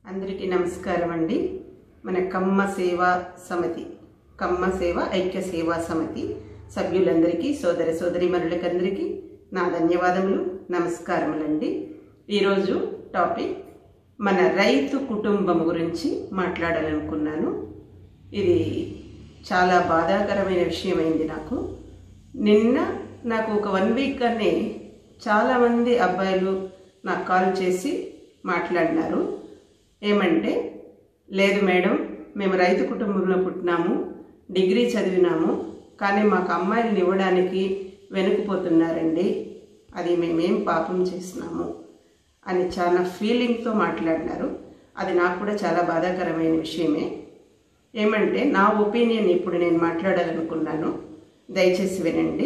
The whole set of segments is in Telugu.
అందరికీ నమస్కారం అండి మన కమ్మ సేవా సమితి కమ్మ సేవ ఐక్య సేవా సమితి సభ్యులందరికీ సోదర సోదరిమణులకందరికీ నా ధన్యవాదములు నమస్కారములండి ఈరోజు టాపిక్ మన రైతు కుటుంబం గురించి మాట్లాడాలనుకున్నాను ఇది చాలా బాధాకరమైన విషయమైంది నాకు నిన్న నాకు ఒక వన్ వీక్ అనే చాలామంది అబ్బాయిలు నాకు కాల్ చేసి మాట్లాడినారు ఏమంటే లేదు మేడం మేము రైతు కుటుంబంలో పుట్టినాము డిగ్రీ చదివినాము కానీ మాకు అమ్మాయిలను ఇవ్వడానికి వెనుకపోతున్నారండి అది మేమేం పాపం చేసినాము అని చాలా ఫీలింగ్తో మాట్లాడినారు అది నాకు కూడా చాలా బాధాకరమైన విషయమే ఏమంటే నా ఒపీనియన్ ఇప్పుడు నేను మాట్లాడాలనుకున్నాను దయచేసి వినండి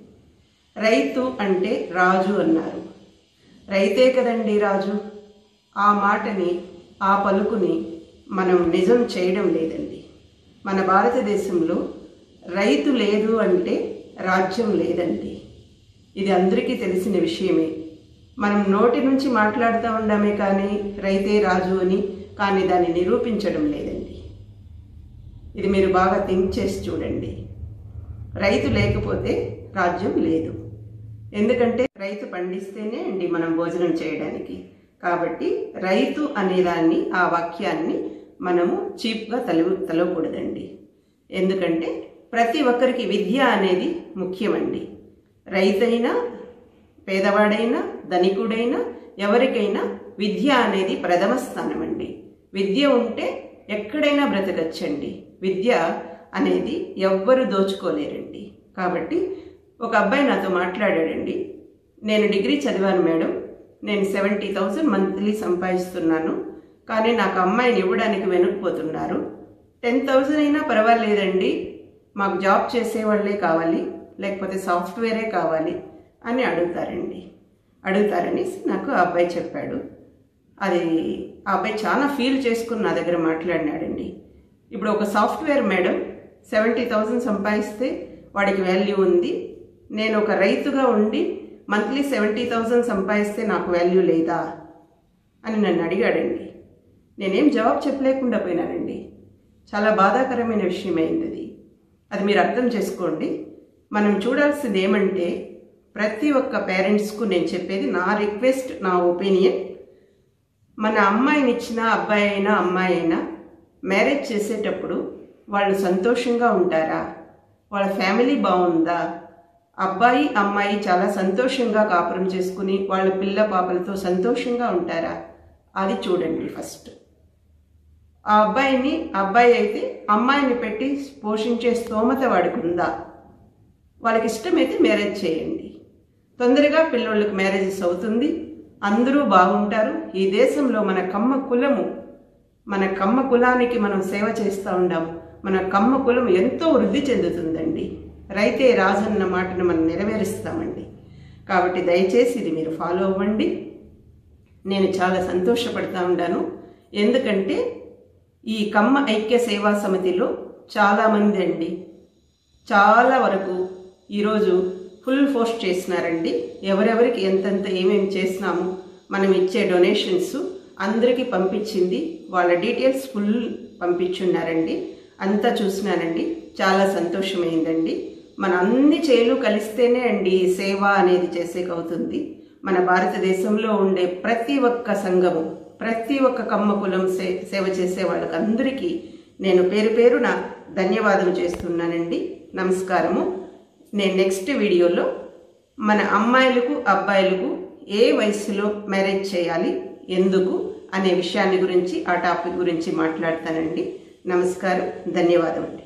రైతు అంటే రాజు అన్నారు రైతే కదండి రాజు ఆ మాటని ఆ పలుకుని మనం నిజం చేయడం లేదండి మన భారతదేశంలో రైతు లేదు అంటే రాజ్యం లేదండి ఇది అందరికీ తెలిసిన విషయమే మనం నోటి నుంచి మాట్లాడుతూ ఉండమే కానీ రైతే రాజు అని కానీ దాన్ని నిరూపించడం లేదండి ఇది మీరు బాగా థింక్ చేసి చూడండి రైతు లేకపోతే రాజ్యం లేదు ఎందుకంటే రైతు పండిస్తేనే అండి మనం భోజనం చేయడానికి కాబట్టి రైతు అనేదాన్ని ఆ వాక్యాన్ని మనము చీప్గా తలవ తలవకూడదండి ఎందుకంటే ప్రతి ఒక్కరికి విద్య అనేది ముఖ్యమండి రైతైనా పేదవాడైనా ధనికుడైనా ఎవరికైనా విద్య అనేది ప్రథమ స్థానం అండి విద్య ఉంటే ఎక్కడైనా బ్రతకచ్చండి విద్య అనేది ఎవ్వరు దోచుకోలేరండి కాబట్టి ఒక అబ్బాయి నాతో మాట్లాడాడండి నేను డిగ్రీ చదివాను మేడం నేను సెవెంటీ థౌజండ్ మంత్లీ సంపాదిస్తున్నాను కానీ నాకు అమ్మాయిని ఇవ్వడానికి వెనుకపోతున్నారు టెన్ థౌజండ్ అయినా పర్వాలేదండి మాకు జాబ్ చేసేవాళ్ళే కావాలి లేకపోతే సాఫ్ట్వేరే కావాలి అని అడుగుతారండి అడుగుతారని నాకు ఆ అబ్బాయి చెప్పాడు అది ఆ అబ్బాయి చాలా ఫీల్ చేసుకుని నా దగ్గర మాట్లాడినాడండి ఇప్పుడు ఒక సాఫ్ట్వేర్ మేడం సెవెంటీ థౌజండ్ సంపాదిస్తే వాడికి వాల్యూ ఉంది నేను ఒక రైతుగా ఉండి మంత్లీ సెవెంటీ థౌజండ్ సంపాదిస్తే నాకు వాల్యూ లేదా అని నన్ను అడిగాడండి నేనేం జవాబు చెప్పలేకుండా పోయినానండి చాలా బాధాకరమైన విషయం అయింది అది అది మీరు అర్థం చేసుకోండి మనం చూడాల్సింది ఏమంటే ప్రతి ఒక్క పేరెంట్స్కు నేను చెప్పేది నా రిక్వెస్ట్ నా ఒపీనియన్ మన అమ్మాయిని ఇచ్చిన అబ్బాయి అయినా అమ్మాయి అయినా మ్యారేజ్ చేసేటప్పుడు వాళ్ళు సంతోషంగా ఉంటారా వాళ్ళ ఫ్యామిలీ బాగుందా అబ్బాయి అమ్మాయి చాలా సంతోషంగా కాపురం చేసుకుని వాళ్ళ పిల్ల పాపలతో సంతోషంగా ఉంటారా అది చూడండి ఫస్ట్ ఆ అబ్బాయిని అబ్బాయి అయితే అమ్మాయిని పెట్టి పోషించే స్తోమత వాడికి ఉందా వాళ్ళకి ఇష్టమైతే మ్యారేజ్ చేయండి తొందరగా పిల్లోళ్ళకి మ్యారేజెస్ అవుతుంది అందరూ బాగుంటారు ఈ దేశంలో మన కమ్మ కులము మన కమ్మ కులానికి మనం సేవ చేస్తూ ఉండాము మన కమ్మ కులం ఎంతో వృద్ధి చెందుతుందండి రైతే రాజన్న మాటను మనం నెరవేరుస్తామండి కాబట్టి దయచేసి ఇది మీరు ఫాలో అవ్వండి నేను చాలా సంతోషపడతా ఉన్నాను ఎందుకంటే ఈ కమ్మ ఐక్య సేవా సమితిలో చాలామంది అండి చాలా వరకు ఈరోజు ఫుల్ పోస్ట్ చేసినారండి ఎవరెవరికి ఎంతెంత ఏమేమి చేసినాము మనం ఇచ్చే డొనేషన్స్ అందరికీ పంపించింది వాళ్ళ డీటెయిల్స్ ఫుల్ పంపించున్నారండి అంతా చూసినానండి చాలా సంతోషమైందండి మన అన్ని చేలు కలిస్తేనే అండి ఈ సేవ అనేది చేసేకవుతుంది మన భారతదేశంలో ఉండే ప్రతి ఒక్క సంఘము ప్రతి ఒక్క కమ్మ కులం సే సేవ చేసే వాళ్ళకి అందరికీ నేను పేరు పేరున ధన్యవాదం చేస్తున్నానండి నమస్కారము నేను నెక్స్ట్ వీడియోలో మన అమ్మాయిలకు అబ్బాయిలకు ఏ వయసులో మ్యారేజ్ చేయాలి ఎందుకు అనే విషయాన్ని గురించి ఆ టాపిక్ గురించి మాట్లాడతానండి నమస్కారం ధన్యవాదం అండి